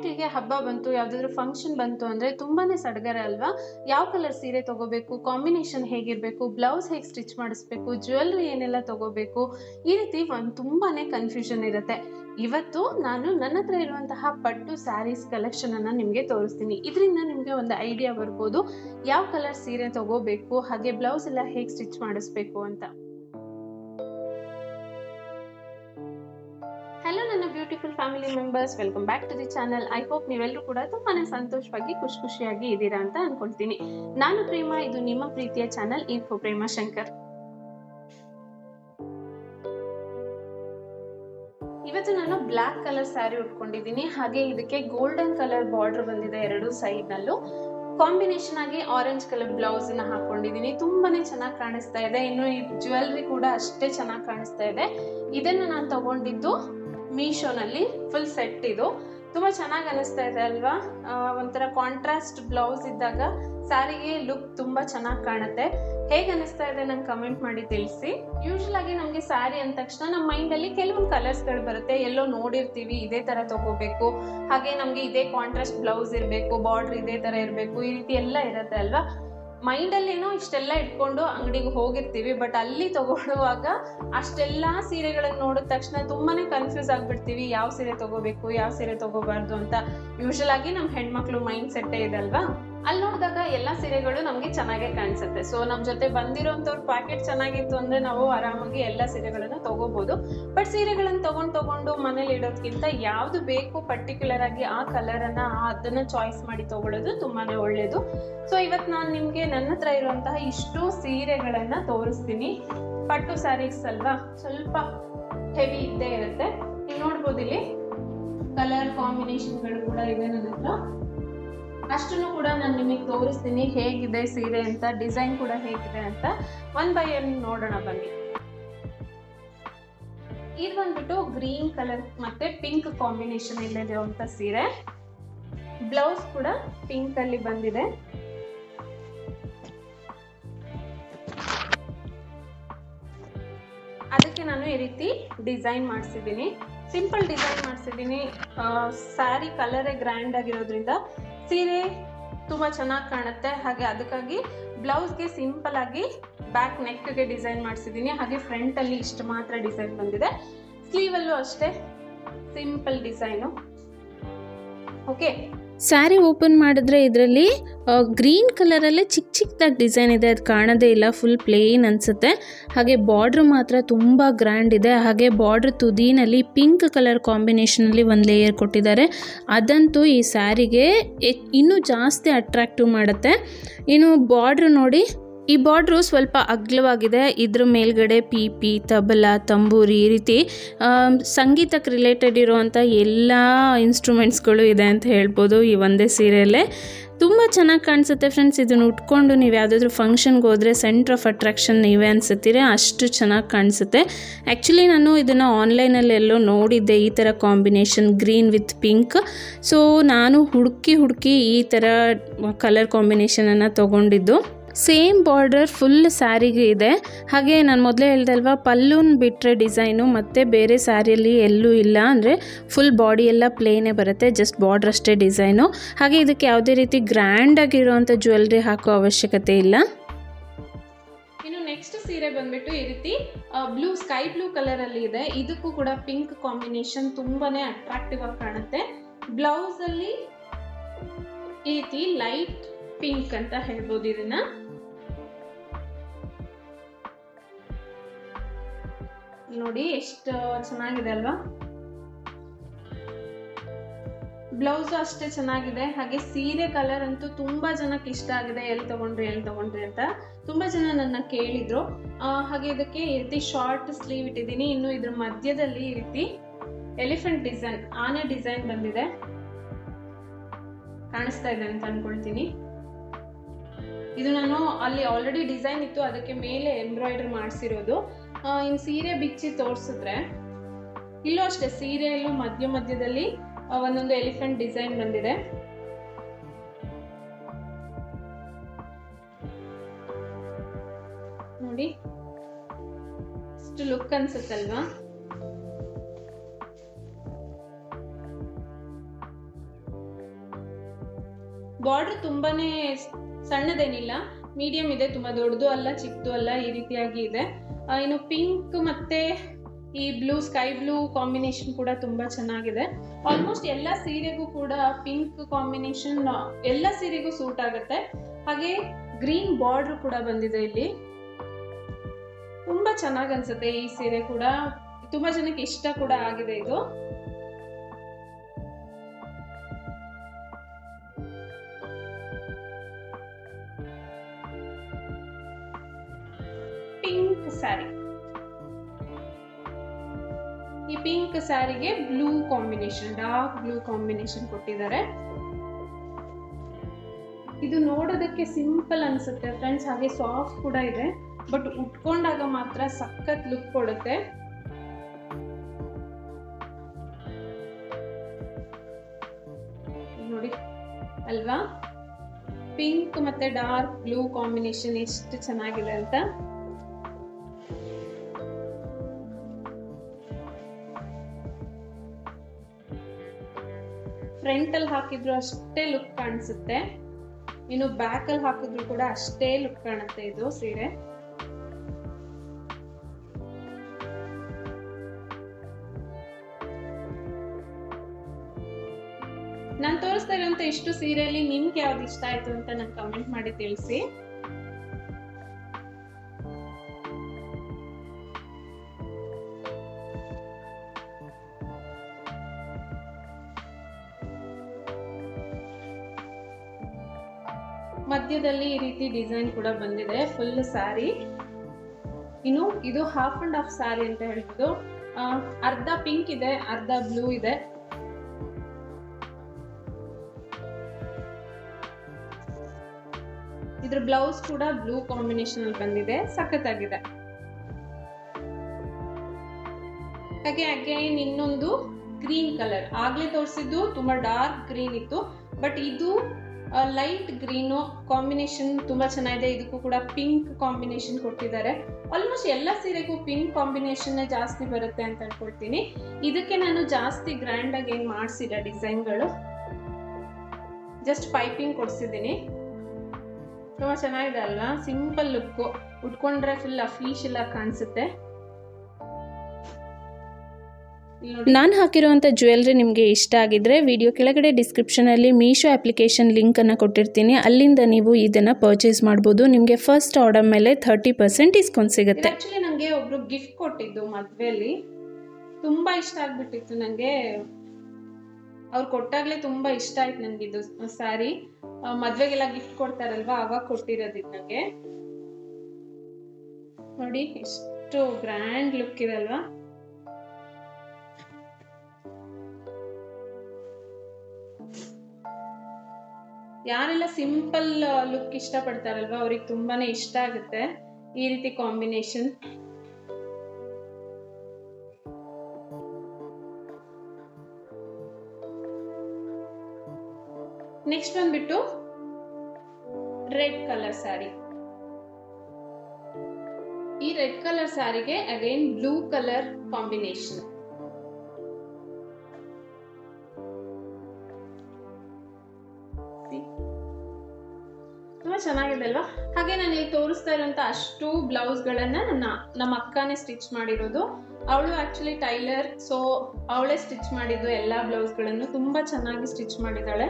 ಹೆಣ್ಮಕ್ಳಿಗೆ ಹಬ್ಬ ಬಂತು ಯಾವುದಾದ್ರೂ ಫಂಕ್ಷನ್ ಬಂತು ಅಂದರೆ ತುಂಬಾ ಸಡಗರ ಅಲ್ವಾ ಯಾವ ಕಲರ್ ಸೀರೆ ತೊಗೋಬೇಕು ಕಾಂಬಿನೇಷನ್ ಹೇಗಿರಬೇಕು ಬ್ಲೌಸ್ ಹೇಗೆ ಸ್ಟಿಚ್ ಮಾಡಿಸ್ಬೇಕು ಜ್ಯುವೆಲ್ರಿ ಏನೆಲ್ಲ ತೊಗೋಬೇಕು ಈ ರೀತಿ ಒಂದು ತುಂಬಾ ಕನ್ಫ್ಯೂಷನ್ ಇರುತ್ತೆ ಇವತ್ತು ನಾನು ನನ್ನ ಹತ್ರ ಇರುವಂತಹ ಪಟ್ಟು ಸ್ಯಾರೀಸ್ ಕಲೆಕ್ಷನನ್ನು ನಿಮಗೆ ತೋರಿಸ್ತೀನಿ ಇದರಿಂದ ನಿಮಗೆ ಒಂದು ಐಡಿಯಾ ಬರ್ಬೋದು ಯಾವ ಕಲರ್ ಸೀರೆ ತೊಗೋಬೇಕು ಹಾಗೆ ಬ್ಲೌಸ್ ಎಲ್ಲ ಹೇಗೆ ಸ್ಟಿಚ್ ಮಾಡಿಸ್ಬೇಕು ಅಂತ ಹಲೋ ನನ್ನ beautiful family members welcome back to the channel I hope ನೀವೆಲ್ಲರೂ ಕೂಡ ತುಂಬಾನೇ ಸಂತೋಷವಾಗಿ ಖುಷಿ ಖುಷಿಯಾಗಿ ಇದ್ದೀರಾ ಅಂತ ಅನ್ಕೊಳ್ತೀನಿ ನಾನು ಪ್ರೇಮ ಇದು ನಿಮ್ಮ ಪ್ರೀತಿಯ ಚಾನಲ್ ಇನ್ಫೋ ಪ್ರೇಮ ಶಂಕರ್ ಇವತ್ತು ನಾನು ಬ್ಲ್ಯಾಕ್ ಕಲರ್ ಸ್ಯಾರಿ ಉಟ್ಕೊಂಡಿದ್ದೀನಿ ಹಾಗೆ ಇದಕ್ಕೆ ಗೋಲ್ಡನ್ ಕಲರ್ ಬಾರ್ಡರ್ ಬಂದಿದೆ ಎರಡು ಸೈಡ್ ನಲ್ಲೂ ಕಾಂಬಿನೇಷನ್ ಆಗಿ ಆರೆಂಜ್ ಕಲರ್ ಬ್ಲೌಸ್ ನ ಹಾಕೊಂಡಿದ್ದೀನಿ ತುಂಬಾನೇ ಚೆನ್ನಾಗಿ ಕಾಣಿಸ್ತಾ ಇದೆ ಇನ್ನು ಈ ಜ್ಯುವೆಲ್ರಿ ಕೂಡ ಅಷ್ಟೇ ಚೆನ್ನಾಗಿ ಕಾಣಿಸ್ತಾ ಇದೆ ಇದನ್ನ ನಾನು ತಗೊಂಡಿದ್ದು ಮೀಶೋನಲ್ಲಿ ಫುಲ್ ಸೆಟ್ ಇದು ತುಂಬ ಚೆನ್ನಾಗಿ ಅನಿಸ್ತಾ ಇದೆ ಅಲ್ವಾ ಆ, ಒಂಥರ ಕಾಂಟ್ರಾಸ್ಟ್ ಬ್ಲೌಸ್ ಇದ್ದಾಗ ಸ್ಯಾರಿಗೆ ಲುಕ್ ತುಂಬ ಚೆನ್ನಾಗಿ ಕಾಣುತ್ತೆ ಹೇಗೆ ಅನಿಸ್ತಾ ಇದೆ ನಂಗೆ ಕಮೆಂಟ್ ಮಾಡಿ ತಿಳಿಸಿ ಯೂಶಲ್ ಆಗಿ ನಮಗೆ ಸ್ಯಾರಿ ಅಂದ ತಕ್ಷಣ ನಮ್ಮ ಮೈಂಡಲ್ಲಿ ಕೆಲವೊಂದು ಕಲರ್ಸ್ಗಳು ಬರುತ್ತೆ ಎಲ್ಲೋ ನೋಡಿರ್ತೀವಿ ಇದೇ ಥರ ತಗೋಬೇಕು ಹಾಗೆ ನಮಗೆ ಇದೇ ಕಾಂಟ್ರಾಸ್ಟ್ ಬ್ಲೌಸ್ ಇರಬೇಕು ಬಾರ್ಡ್ರ್ ಇದೇ ಥರ ಇರಬೇಕು ಈ ರೀತಿ ಎಲ್ಲ ಇರುತ್ತೆ ಅಲ್ವಾ ಮೈಂಡಲ್ಲೇನೋ ಇಷ್ಟೆಲ್ಲ ಇಟ್ಕೊಂಡು ಅಂಗಡಿಗೆ ಹೋಗಿರ್ತೀವಿ ಬಟ್ ಅಲ್ಲಿ ತಗೊಳ್ಳುವಾಗ ಅಷ್ಟೆಲ್ಲ ಸೀರೆಗಳನ್ನ ನೋಡಿದ ತಕ್ಷಣ ತುಂಬಾನೇ ಕನ್ಫ್ಯೂಸ್ ಆಗ್ಬಿಡ್ತೀವಿ ಯಾವ ಸೀರೆ ತಗೋಬೇಕು ಯಾವ ಸೀರೆ ತಗೋಬಾರ್ದು ಅಂತ ಯೂಶಲ್ ಆಗಿ ನಮ್ಮ ಹೆಣ್ಮಕ್ಳು ಮೈಂಡ್ ಸೆಟ್ಟೇ ಇದೆ ಅಲ್ವಾ ಅಲ್ಲಿ ನೋಡಿದಾಗ ಎಲ್ಲ ಸೀರೆಗಳು ನಮಗೆ ಚೆನ್ನಾಗೇ ಕಾಣಿಸುತ್ತೆ ಸೊ ನಮ್ಮ ಜೊತೆ ಬಂದಿರೋಂಥವ್ರ ಪ್ಯಾಕೆಟ್ ಚೆನ್ನಾಗಿತ್ತು ಅಂದ್ರೆ ನಾವು ಆರಾಮಾಗಿ ಎಲ್ಲ ಸೀರೆಗಳನ್ನ ತಗೋಬಹುದು ಬಟ್ ಸೀರೆಗಳನ್ನ ತಗೊಂಡು ತಗೊಂಡು ಮನೇಲಿ ಇಡೋದ್ಕಿಂತ ಯಾವ್ದು ಬೇಕು ಪರ್ಟಿಕ್ಯುಲರ್ ಆಗಿ ಆ ಕಲರ್ ಅನ್ನ ಆ- ಅದನ್ನ ಚಾಯ್ಸ್ ಮಾಡಿ ತಗೊಳ್ಳೋದು ತುಂಬಾನೇ ಒಳ್ಳೇದು ಸೊ ಇವತ್ತು ನಾನು ನಿಮಗೆ ನನ್ನ ಹತ್ರ ಇರುವಂತಹ ಇಷ್ಟು ಸೀರೆಗಳನ್ನ ತೋರಿಸ್ತೀನಿ ಪಟ್ಟು ಸ್ಯಾರೀಸ್ ಅಲ್ವಾ ಸ್ವಲ್ಪ ಹೆವಿ ಇದ್ದೇ ಇರುತ್ತೆ ನೀವು ನೋಡ್ಬೋದು ಇಲ್ಲಿ ಕಲರ್ ಕಾಂಬಿನೇಷನ್ಗಳು ಕೂಡ ಇದೆ ನನ್ನ ಹತ್ರ ಅಷ್ಟನ್ನು ಕೂಡ ನಾನು ನಿಮಗೆ ತೋರಿಸ್ತೀನಿ ಹೇಗಿದೆ ಸೀರೆ ಅಂತ ಡಿಸೈನ್ ಕೂಡ ಹೇಗಿದೆ ಅಂತ ಒನ್ ಬೈ ಒನ್ ನೋಡೋಣ ಬನ್ನಿ ಇದು ಬಂದ್ಬಿಟ್ಟು ಗ್ರೀನ್ ಕಲರ್ ಮತ್ತೆ ಪಿಂಕ್ ಕಾಂಬಿನೇಷನ್ ಇಲ್ಲಿರುವಂತ ಸೀರೆ ಬ್ಲೌಸ್ ಕೂಡ ಪಿಂಕ್ ಅಲ್ಲಿ ಬಂದಿದೆ ಅದಕ್ಕೆ ನಾನು ಈ ರೀತಿ ಡಿಸೈನ್ ಮಾಡಿಸಿದ್ದೀನಿ ಸಿಂಪಲ್ ಡಿಸೈನ್ ಮಾಡಿಸಿದ್ದೀನಿ ಸ್ಯಾರಿ ಕಲರೇ ಗ್ರ್ಯಾಂಡ್ ಆಗಿರೋದ್ರಿಂದ ಸೀರೆ ತುಂಬ ಚೆನ್ನಾಗಿ ಕಾಣುತ್ತೆ ಹಾಗೆ ಅದಕ್ಕಾಗಿ ಬ್ಲೌಸ್ಗೆ ಸಿಂಪಲ್ ಆಗಿ ಬ್ಯಾಕ್ ನೆಕ್ಗೆ ಡಿಸೈನ್ ಮಾಡಿಸಿದ್ದೀನಿ ಹಾಗೆ ಫ್ರಂಟಲ್ಲಿ ಇಷ್ಟು ಮಾತ್ರ ಡಿಸೈನ್ ಬಂದಿದೆ ಸ್ಲೀವಲ್ಲೂ ಅಷ್ಟೇ simple design okay sari open ಮಾಡಿದ್ರೆ ಇದರಲ್ಲಿ ಗ್ರೀನ್ ಕಲರಲ್ಲೇ ಚಿಕ್ಕ ಚಿಕ್ಕದಾಗಿ ಡಿಸೈನ್ ಇದೆ ಅದು ಕಾಣೋದೇ ಇಲ್ಲ ಫುಲ್ ಪ್ಲೇನ್ ಅನಿಸುತ್ತೆ ಹಾಗೆ ಬಾರ್ಡ್ರ್ ಮಾತ್ರ ತುಂಬ ಗ್ರ್ಯಾಂಡ್ ಇದೆ ಹಾಗೆ ಬಾರ್ಡ್ರ್ ತುದಿನಲ್ಲಿ ಪಿಂಕ್ ಕಲರ್ ಕಾಂಬಿನೇಷನಲ್ಲಿ ಒಂದು ಲೇಯರ್ ಕೊಟ್ಟಿದ್ದಾರೆ ಅದಂತೂ ಈ ಸ್ಯಾರಿಗೆ ಇನ್ನೂ ಜಾಸ್ತಿ ಅಟ್ರಾಕ್ಟಿವ್ ಮಾಡುತ್ತೆ ಇನ್ನು ಬಾರ್ಡ್ರ್ ನೋಡಿ ಈ ಬಾರ್ಡ್ರು ಸ್ವಲ್ಪ ಅಗ್ಲವಾಗಿದೆ ಇದ್ರ ಮೇಲ್ಗಡೆ ಪಿ ಪಿ ತಬಲ ತಂಬೂರಿ ಈ ರೀತಿ ಆಮ್, ಸಂಗೀತಕ್ಕೆ ರಿಲೇಟೆಡ್ ಇರುವಂಥ ಎಲ್ಲ ಇನ್ಸ್ಟ್ರೂಮೆಂಟ್ಸ್ಗಳು ಇದೆ ಅಂತ ಹೇಳ್ಬೋದು ಈ ಒಂದೇ ಸೀರೆಯಲ್ಲೇ ತುಂಬ ಚೆನ್ನಾಗಿ ಕಾಣಿಸುತ್ತೆ ಫ್ರೆಂಡ್ಸ್ ಇದನ್ನು ಉಟ್ಕೊಂಡು ನೀವು ಯಾವುದಾದ್ರೂ ಫಂಕ್ಷನ್ಗೆ ಹೋದರೆ ಸೆಂಟ್ರ್ ಆಫ್ ಅಟ್ರಾಕ್ಷನ್ ನೀವೇ ಅನಿಸುತ್ತೀರ ಅಷ್ಟು ಚೆನ್ನಾಗಿ ಕಾಣಿಸುತ್ತೆ ಆ್ಯಕ್ಚುಲಿ ನಾನು ಇದನ್ನು ಆನ್ಲೈನಲ್ಲಿ ಎಲ್ಲೋ ನೋಡಿದ್ದೆ ಈ ಥರ combination green with pink so ನಾನು ಹುಡುಕಿ ಹುಡುಕಿ ಈ ಥರ ಕಲರ್ ಕಾಂಬಿನೇಷನನ್ನು ತೊಗೊಂಡಿದ್ದು ಸೇಮ್ ಬಾರ್ಡರ್ ಫುಲ್ ಸ್ಯಾರಿಗೆ ಇದೆ ಹಾಗೆ ನಾನು ಮೊದಲೇ ಹೇಳ್ದಲ್ವಾ ಪಲ್ಲೂನ್ ಬಿಟ್ಟರೆ ಡಿಸೈನು ಮತ್ತು ಬೇರೆ ಸ್ಯಾರಿಯಲ್ಲಿ ಎಲ್ಲೂ ಇಲ್ಲ ಅಂದರೆ ಫುಲ್ ಬಾಡಿ ಎಲ್ಲ ಪ್ಲೇನೇ ಬರುತ್ತೆ ಜಸ್ಟ್ ಬಾರ್ಡ್ರ್ ಅಷ್ಟೇ ಡಿಸೈನು ಹಾಗೆ ಇದಕ್ಕೆ ಯಾವುದೇ ರೀತಿ ಗ್ರ್ಯಾಂಡ್ ಆಗಿರುವಂಥ ಜ್ಯುವೆಲ್ರಿ ಹಾಕೋ ಅವಶ್ಯಕತೆ ಇಲ್ಲ ಇನ್ನು ನೆಕ್ಸ್ಟ್ ಸೀರೆ ಬಂದ್ಬಿಟ್ಟು ಈ ರೀತಿ ಬ್ಲೂ ಸ್ಕೈ ಬ್ಲೂ ಕಲರ್ ಅಲ್ಲಿ ಇದೆ ಇದಕ್ಕೂ ಕೂಡ ಪಿಂಕ್ ಕಾಂಬಿನೇಷನ್ ತುಂಬಾನೇ ಅಟ್ರಾಕ್ಟಿವ್ ಆಗಿ ಕಾಣುತ್ತೆ ಬ್ಲೌಸ್ ಅಲ್ಲಿ ಈ ರೀತಿ ಲೈಟ್ ಪಿಂಕ್ ಅಂತ ಹೇಳ್ಬೋದು ಇದನ್ನ ನೋಡಿ ಎಷ್ಟು ಚೆನ್ನಾಗಿದೆ ಅಲ್ವಾ ಬ್ಲೌಸ್ ಅಷ್ಟೇ ಚೆನ್ನಾಗಿದೆ ಹಾಗೆ ಸೀರೆ ಕಲರ್ ಅಂತೂ ತುಂಬಾ ಜನಕ್ಕೆ ಇಷ್ಟ ಆಗಿದೆ ಎಲ್ಲಿ ತಗೊಂಡ್ರಿ ಎಲ್ಲಿ ತಗೊಂಡ್ರಿ ಅಂತ ತುಂಬಾ ಜನ ನನ್ನ ಕೇಳಿದ್ರು ಆ, ಹಾಗೆ ಇದಕ್ಕೆ ಈ ರೀತಿ ಶಾರ್ಟ್ ಸ್ಲೀವ್ ಇಟ್ಟಿದ್ದೀನಿ ಇನ್ನು ಇದ್ರ ಮಧ್ಯದಲ್ಲಿ ಈ ರೀತಿ ಎಲಿಫೆಂಟ್ ಡಿಸೈನ್ ಆನೆ ಡಿಸೈನ್ ಬಂದಿದೆ ಕಾಣಿಸ್ತಾ ಇದೆ ಅಂತ ಅನ್ಕೊಳ್ತೀನಿ ಇದು ನಾನು ಅಲ್ಲಿ ಆಲ್ರೆಡಿ ಡಿಸೈನ್ ಇತ್ತು ಅದಕ್ಕೆ ಮೇಲೆ ಎಂಬ್ರಾಯ್ಡರ್ ಮಾಡಿಸಿರೋದು ಇನ್ನು ಸೀರೆ ಬಿಚ್ಚಿ ತೋರಿಸಿದ್ರೆ ಇಲ್ಲೂ ಅಷ್ಟೇ ಸೀರೆಯಲ್ಲೂ ಮಧ್ಯ ಮಧ್ಯದಲ್ಲಿ ಆ, ಒಂದೊಂದು ಎಲಿಫೆಂಟ್ ಡಿಸೈನ್ ಬಂದಿದೆ ನೋಡಿ ಇಷ್ಟು ಲುಕ್ ಅನ್ಸುತ್ತಲ್ವಾ ಬಾರ್ಡರ್ ತುಂಬಾನೇ ಸಣ್ಣದೇನಿಲ್ಲ ಮೀಡಿಯಂ ಇದೆ ತುಂಬಾ ದೊಡ್ಡದು ಅಲ್ಲ ಚಿಕ್ಕದು ಅಲ್ಲ ಈ ರೀತಿಯಾಗಿ ಇದೆ ಆ, ಇನ್ನು ಪಿಂಕ್ ಮತ್ತೆ ಈ ಬ್ಲೂ ಸ್ಕೈ ಬ್ಲೂ ಕಾಂಬಿನೇಷನ್ ಕೂಡ ತುಂಬಾ ಚೆನ್ನಾಗಿದೆ ಆಲ್ಮೋಸ್ಟ್ ಎಲ್ಲ ಸೀರೆಗೂ ಕೂಡ ಪಿಂಕ್ ಕಾಂಬಿನೇಷನ್ ಎಲ್ಲ ಸೀರೆಗೂ ಸೂಟ್ ಆಗುತ್ತೆ ಹಾಗೆ ಗ್ರೀನ್ ಬಾರ್ಡರ್ ಕೂಡ ಬಂದಿದೆ ಇಲ್ಲಿ ತುಂಬಾ ಚೆನ್ನಾಗಿ ಅನ್ಸುತ್ತೆ ಈ ಸೀರೆ ಕೂಡ ತುಂಬಾ ಜನಕ್ಕೆ ಇಷ್ಟ ಕೂಡ ಆಗಿದೆ ಇದು ಪಿಂಕ್ ಸ್ಯಾರಿ ಈ ಪಿಂಕ್ ಸ್ಯಾರಿಗೆ blue combination dark blue combination ಕೊಟ್ಟಿದ್ದಾರೆ ಇದು ನೋಡೋದಕ್ಕೆ ಸಿಂಪಲ್ ಅನ್ಸುತ್ತೆ ಫ್ರೆಂಡ್ಸ್ ಹಾಗೆ ಸಾಫ್ಟ್ ಕೂಡ ಇದೆ ಬಟ್ ಉಟ್ಕೊಂಡಾಗ ಮಾತ್ರ ಸಖತ್ ಲುಕ್ ಕೊಡುತ್ತೆ ನೋಡಿ ಅಲ್ವಾ ಪಿಂಕ್ ಮತ್ತೆ ಡಾರ್ಕ್ ಬ್ಲೂ ಕಾಂಬಿನೇಷನ್ ಎಷ್ಟು ಚೆನ್ನಾಗಿದೆ ಅಂತ ಫ್ರಂಟ್ ಅಲ್ಲಿ ಹಾಕಿದ್ರು ಅಷ್ಟೇ ಲುಕ್ ಕಾಣಿಸುತ್ತೆ ಇನ್ನು ಬ್ಯಾಕ್ ಅಲ್ಲಿ ಹಾಕಿದ್ರು ಕೂಡ ಅಷ್ಟೇ ಲುಕ್ ಕಾಣುತ್ತೆ ಇದು ಸೀರೆ ನಾನು ತೋರಿಸ್ತಾ ಇರುವಂತ ಇಷ್ಟು ಸೀರೆಯಲ್ಲಿ ನಿಮ್ಗೆ ಯಾವ್ದು ಇಷ್ಟ ಆಯ್ತು ಅಂತ ನಂಗೆ ಕಮೆಂಟ್ ಮಾಡಿ ತಿಳಿಸಿ ಮಧ್ಯದಲ್ಲಿ ಈ ರೀತಿ ಡಿಸೈನ್ ಕೂಡ ಬಂದಿದೆ ಫುಲ್ ಸ್ಯಾರಿ ಇನ್ನು ಇದು ಹಾಫ್ ಅಂಡ್ ಹಾಫ್ ಸ್ಯಾರಿ ಅಂತ ಹೇಳ್ಬೋದು ಆ, ಅರ್ಧ ಪಿಂಕ್ ಇದೆ ಅರ್ಧ ಬ್ಲೂ ಇದೆ ಇದ್ರ ಬ್ಲೌಸ್ ಕೂಡ ಬ್ಲೂ ಕಾಂಬಿನೇಷನ್ ಅಲ್ಲಿ ಬಂದಿದೆ ಸಖತ್ತಾಗಿದೆ ಹಾಗೆ ಅಗೈನ್ ಇನ್ನೊಂದು ಗ್ರೀನ್ ಕಲರ್ ಆಗ್ಲೇ ತೋರಿಸಿದ್ದು ತುಂಬಾ ಡಾರ್ಕ್ ಗ್ರೀನ್ ಇತ್ತು ಬಟ್ ಇದು ಲೈಟ್ ಗ್ರೀನು ಕಾಂಬಿನೇಷನ್ ತುಂಬಾ ಚೆನ್ನಾಗಿದೆ ಇದಕ್ಕೂ ಕೂಡ ಪಿಂಕ್ ಕಾಂಬಿನೇಷನ್ ಕೊಟ್ಟಿದ್ದಾರೆ ಆಲ್ಮೋಸ್ಟ್ ಎಲ್ಲ ಸೀರೆಗೂ ಪಿಂಕ್ ಕಾಂಬಿನೇಷನ್ ಜಾಸ್ತಿ ಬರುತ್ತೆ ಅಂತ ಅನ್ಕೊಳ್ತೀನಿ ಇದಕ್ಕೆ ನಾನು ಜಾಸ್ತಿ ಗ್ರ್ಯಾಂಡ್ ಆಗಿ ಏನು ಮಾಡಿಸಿಲ್ಲ ಡಿಸೈನ್ಗಳು ಜಸ್ಟ್ ಪೈಪಿಂಗ್ ಕೊಡ್ಸಿದ್ದೀನಿ ತುಂಬಾ ಚೆನ್ನಾಗಿದೆ ಅಲ್ವಾ ಸಿಂಪಲ್ ಲುಕ್ಕು ಉಟ್ಕೊಂಡ್ರೆ ಫುಲ್ ಅಫೀಶಿಯಲ್ ಆಗಿ ಕಾಣಿಸುತ್ತೆ ಇಲ್ಲಿ ನೋಡಿ ನಾನು ಹಾಕಿರುವಂಥ ಜ್ಯುವೆಲ್ರಿ ನಿಮಗೆ ಇಷ್ಟ ಆಗಿದ್ರೆ ವಿಡಿಯೋ ಕೆಳಗಡೆ ಡಿಸ್ಕ್ರಿಪ್ಷನಲ್ಲಿ ಮೀಶೋ ಅಪ್ಲಿಕೇಶನ್ ಲಿಂಕನ್ನು ಕೊಟ್ಟಿರ್ತೀನಿ ಅಲ್ಲಿಂದ ನೀವು ಇದನ್ನು ಪರ್ಚೇಸ್ ಮಾಡ್ಬೋದು ನಿಮಗೆ ಫಸ್ಟ್ ಆರ್ಡರ್ ಮೇಲೆ ಥರ್ಟಿ ಪರ್ಸೆಂಟ್ ಡಿಸ್ಕೌಂಟ್ ಸಿಗುತ್ತೆ ಆಕ್ಚುಲಿ ನಂಗೆ ಒಬ್ರು ಗಿಫ್ಟ್ ಕೊಟ್ಟಿದ್ದು ಮದ್ವೆಲಿ ತುಂಬಾ ಇಷ್ಟ ಆಗ್ಬಿಟ್ಟಿತ್ತು ನಂಗೆ ಅವ್ರು ಕೊಟ್ಟಾಗ್ಲೇ ತುಂಬಾ ಇಷ್ಟ ಆಯ್ತು ನನ್ಗೆ ಇದು ಸ್ಯಾರಿ ಮದ್ವೆಗೆಲ್ಲ ಗಿಫ್ಟ್ ಕೊಡ್ತಾರಲ್ವಾ ಅವಾಗ ಕೊಟ್ಟಿರೋದು ಇದು ನಂಗೆ ನೋಡಿ ಎಷ್ಟು ಗ್ರ್ಯಾಂಡ್ ಲುಕ್ ಇದೆ ಅಲ್ವಾ ಯಾರೆಲ್ಲ ಸಿಂಪಲ್ ಲುಕ್ ಇಷ್ಟಪಡ್ತಾರಲ್ವಾ ಅವ್ರಿಗೆ ತುಂಬಾನೇ ಇಷ್ಟ ಆಗುತ್ತೆ ಈ ರೀತಿ ಕಾಂಬಿನೇಷನ್ ನೆಕ್ಸ್ಟ್ ಬಂದ್ಬಿಟ್ಟು ರೆಡ್ ಕಲರ್ ಸ್ಯಾರಿ ಈ ರೆಡ್ ಕಲರ್ ಸ್ಯಾರಿಗೆ ಅಗೈನ್ ಬ್ಲೂ ಕಲರ್ ಕಾಂಬಿನೇಷನ್ ತುಂಬಾ ಚೆನ್ನಾಗಿದೆ ಅಲ್ವಾ ಹಾಗೆ ನಾನು ಇಲ್ಲಿ ತೋರಿಸ್ತಾ ಇರುವಂತ ಅಷ್ಟು ಬ್ಲೌಸ್ಗಳನ್ನ ನನ್ನ ನಮ್ಮ ಅಕ್ಕನೇ ಸ್ಟಿಚ್ ಮಾಡಿರೋದು ಅವಳು ಆಕ್ಚುಲಿ ಟೈಲರ್ ಸೊ ಅವಳೇ ಸ್ಟಿಚ್ ಮಾಡಿದ್ದು ಎಲ್ಲಾ ಬ್ಲೌಸ್ಗಳನ್ನು ತುಂಬಾ ಚೆನ್ನಾಗಿ ಸ್ಟಿಚ್ ಮಾಡಿದ್ದಾಳೆ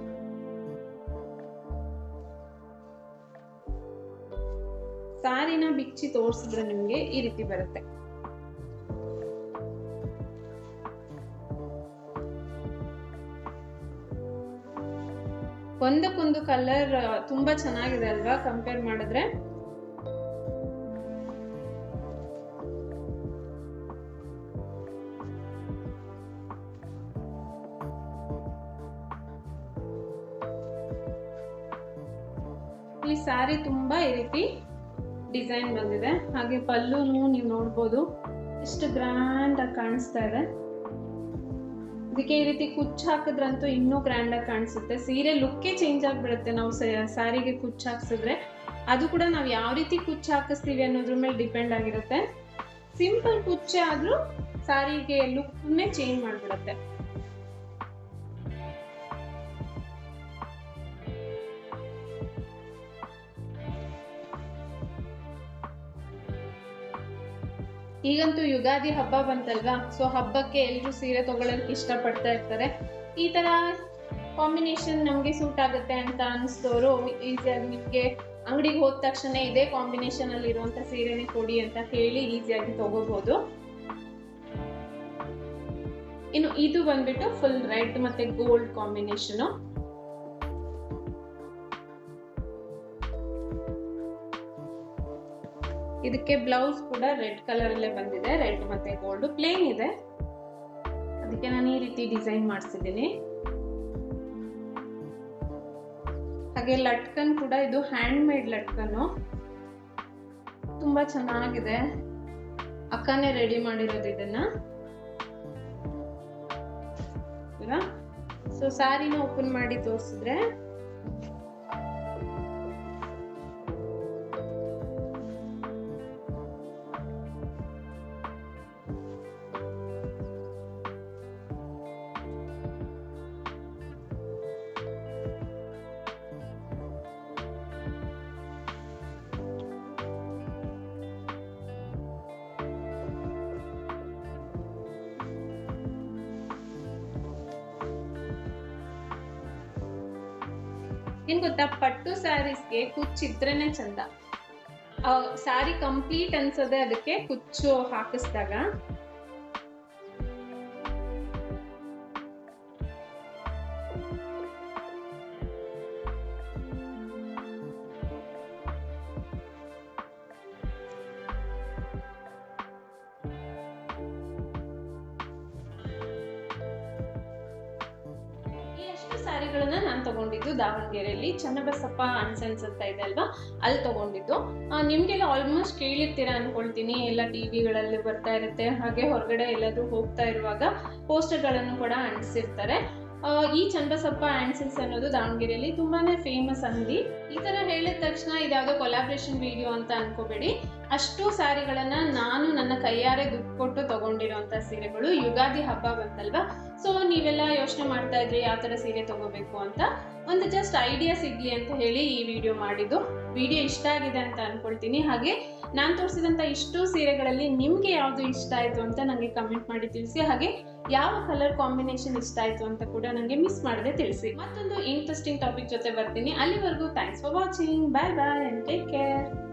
ಸ್ಯಾರಿನ ಬಿಚ್ಚಿ ತೋರಿಸಿದ್ರೆ ನಿಮ್ಗೆ ಈ ರೀತಿ ಬರುತ್ತೆ ಒಂದಕ್ಕೊಂದು ಕಲರ್ ತುಂಬಾ ಚೆನ್ನಾಗಿದೆ ಅಲ್ವಾ ಕಂಪೇರ್ ಮಾಡಿದ್ರೆ ಈ ಸ್ಯಾರಿ ತುಂಬಾ ಈ ರೀತಿ ಡಿಸೈನ್ ಬಂದಿದೆ ಹಾಗೆ ಪಲ್ಲುನು ನೀವು ನೋಡ್ಬೋದು ಎಷ್ಟು ಗ್ರ್ಯಾಂಡ್ ಆಗಿ ಕಾಣಿಸ್ತಾ ಇದೆ ಇದಕ್ಕೆ ಈ ರೀತಿ ಕುಚ್ಚು ಹಾಕಿದ್ರಂತೂ ಇನ್ನೂ ಗ್ರ್ಯಾಂಡ್ ಆಗಿ ಕಾಣಿಸುತ್ತೆ ಸೀರೆ ಲುಕ್ಕೇ ಚೇಂಜ್ ಆಗಿಬಿಡುತ್ತೆ ನಾವು ಸ್ಯಾರಿಗೆ ಕುಚ್ಚು ಹಾಕ್ಸಿದ್ರೆ ಅದು ಕೂಡ ನಾವು ಯಾವ ರೀತಿ ಕುಚ್ಚು ಹಾಕಿಸ್ತೀವಿ ಅನ್ನೋದ್ರ ಮೇಲೆ ಡಿಪೆಂಡ್ ಆಗಿರುತ್ತೆ ಸಿಂಪಲ್ ಕುಚ್ಚೆ ಆದ್ರೂ ಸ್ಯಾರಿಗೆ ಲುಕ್ನೇ ಚೇಂಜ್ ಮಾಡಿಬಿಡುತ್ತೆ ಈಗಂತೂ ಯುಗಾದಿ ಹಬ್ಬ ಬಂತಲ್ವಾ ಸೊ ಹಬ್ಬಕ್ಕೆ ಎಲ್ಲರೂ ಸೀರೆ ತಗೊಳ್ಳೋದಕ್ಕೆ ಇಷ್ಟಪಡ್ತಾ ಇರ್ತಾರೆ ಈ ತರ ಕಾಂಬಿನೇಷನ್ ನಮಗೆ ಸೂಟ್ ಆಗುತ್ತೆ ಅಂತ ಅನಿಸಿದವರು ಈಸಿಯಾಗಿ ನಿಮಗೆ ಅಂಗಡಿಗೆ ಹೋದ ತಕ್ಷಣ ಇದೇ ಕಾಂಬಿನೇಷನ್ ಅಲ್ಲಿ ಇರುವಂತ ಸೀರೆನೇ ಕೊಡಿ ಅಂತ ಹೇಳಿ ಈಸಿಯಾಗಿ ತಗೋಬಹುದು ಇನ್ನು ಇದು ಬಂದ್ಬಿಟ್ಟು ಫುಲ್ ರೆಡ್ ಮತ್ತೆ ಗೋಲ್ಡ್ ಕಾಂಬಿನೇಷನ್ ಇದಕ್ಕೆ ಬ್ಲೌಸ್ ಕೂಡ ರೆಡ್ ಕಲರ್ ಅಲ್ಲೇ ಬಂದಿದೆ ರೆಡ್ ಮತ್ತೆ ಗೋಲ್ಡ್ ಪ್ಲೇನ್ ಇದೆ ಅದಕ್ಕೆ ನಾನು ಈ ರೀತಿ ಡಿಸೈನ್ ಮಾಡಿಸಿದ್ದೀನಿ ಹಾಗೆ ಲಟ್ಕನ್ ಕೂಡ ಇದು ಹ್ಯಾಂಡ್ ಮೇಡ್ ಲಟ್ಕನ್ನು ತುಂಬಾ ಚೆನ್ನಾಗಿದೆ ಅಕ್ಕನೇ ರೆಡಿ ಮಾಡಿರೋದು ಇದನ್ನ ಸೊ ಸ್ಯಾರಿನ ಓಪನ್ ಮಾಡಿ ತೋರಿಸಿದ್ರೆ ಏನ್ ಗೊತ್ತಾ ಪಟ್ಟು ಸ್ಯಾರೀಸ್ಗೆ ಕುಚ್ಚಿದ್ರೇನೆ ಚಂದ ಸ್ಯಾರಿ ಕಂಪ್ಲೀಟ್ ಅನ್ಸೋದೆ ಅದಕ್ಕೆ ಕುಚ್ಚು ಹಾಕಿಸಿದಾಗ ಈ ಎಷ್ಟು ಸ್ಯಾರಿಗಳನ್ನ ನಾನು ತಗೊಂಡಿದ್ದು ದಾವಣಗೆರೆಯಲ್ಲಿ ಚನ್ನಬಸಪ್ಪ ಅನ್ಸೆನ್ಸ್ ಅಂತ ಇದೆ ಅಲ್ವಾ ಅಲ್ಲಿ ತಗೊಂಡಿದ್ದು ಆ, ನಿಮ್ಗೆಲ್ಲ ಆಲ್ಮೋಸ್ಟ್ ಕೇಳಿರ್ತೀರಾ ಅನ್ಕೊಳ್ತೀನಿ ಎಲ್ಲ ಟಿವಿಗಳಲ್ಲಿ ಬರ್ತಾ ಇರುತ್ತೆ ಹಾಗೆ ಹೊರಗಡೆ ಎಲ್ಲಾದ್ರೂ ಹೋಗ್ತಾ ಇರುವಾಗ ಪೋಸ್ಟರ್ಗಳನ್ನು ಕೂಡ ಅಂಟಿಸಿರ್ತಾರೆ ಆ, ಈ ಚನ್ನಬಸಪ್ಪ ಆ್ಯನ್ಸಿಲ್ಸ್ ಅನ್ನೋದು ದಾವಣಗೆರೆಯಲ್ಲಿ ತುಂಬಾನೇ ಫೇಮಸ್ ಅಂಗಡಿ ಈ ತರ ಹೇಳಿದ ತಕ್ಷಣ ಇದ್ಯಾವುದೋ ಕೊಲಾಬ್ರೇಷನ್ ವಿಡಿಯೋ ಅಂತ ಅನ್ಕೋಬೇಡಿ ಅಷ್ಟು ಸ್ಯಾರಿಗಳನ್ನ ನಾನು ನನ್ನ ಕೈಯಾರೆ ದುಡ್ಡು ಕೊಟ್ಟು ತಗೊಂಡಿರೋಂಥ ಸೀರೆಗಳು ಯುಗಾದಿ ಹಬ್ಬ ಬಂತಲ್ವಾ ಸೊ ನೀವೆಲ್ಲ ಯೋಚನೆ ಮಾಡ್ತಾ ಇದ್ರಿ ಯಾವ ಥರ ಸೀರೆ ತಗೋಬೇಕು ಅಂತ ಒಂದು ಜಸ್ಟ್ ಐಡಿಯಾ ಸಿಗ್ಲಿ ಅಂತ ಹೇಳಿ ಈ ವಿಡಿಯೋ ಮಾಡಿದ್ದು ವಿಡಿಯೋ ಇಷ್ಟ ಆಗಿದೆ ಅಂತ ಅನ್ಕೊಳ್ತೀನಿ ಹಾಗೆ ನಾನು ತೋರಿಸಿದಂಥ ಇಷ್ಟು ಸೀರೆಗಳಲ್ಲಿ ನಿಮಗೆ ಯಾವುದು ಇಷ್ಟ ಆಯಿತು ಅಂತ ನನಗೆ ಕಮೆಂಟ್ ಮಾಡಿ ತಿಳಿಸಿ ಹಾಗೆ ಯಾವ ಕಲರ್ ಕಾಂಬಿನೇಷನ್ ಇಷ್ಟ ಆಯಿತು ಅಂತ ಕೂಡ ನನಗೆ ಮಿಸ್ ಮಾಡದೆ ತಿಳಿಸಿ ಮತ್ತೊಂದು ಇಂಟ್ರೆಸ್ಟಿಂಗ್ ಟಾಪಿಕ್ ಜೊತೆ ಬರ್ತೀನಿ ಅಲ್ಲಿವರೆಗೂ thanks for watching bye bye and take care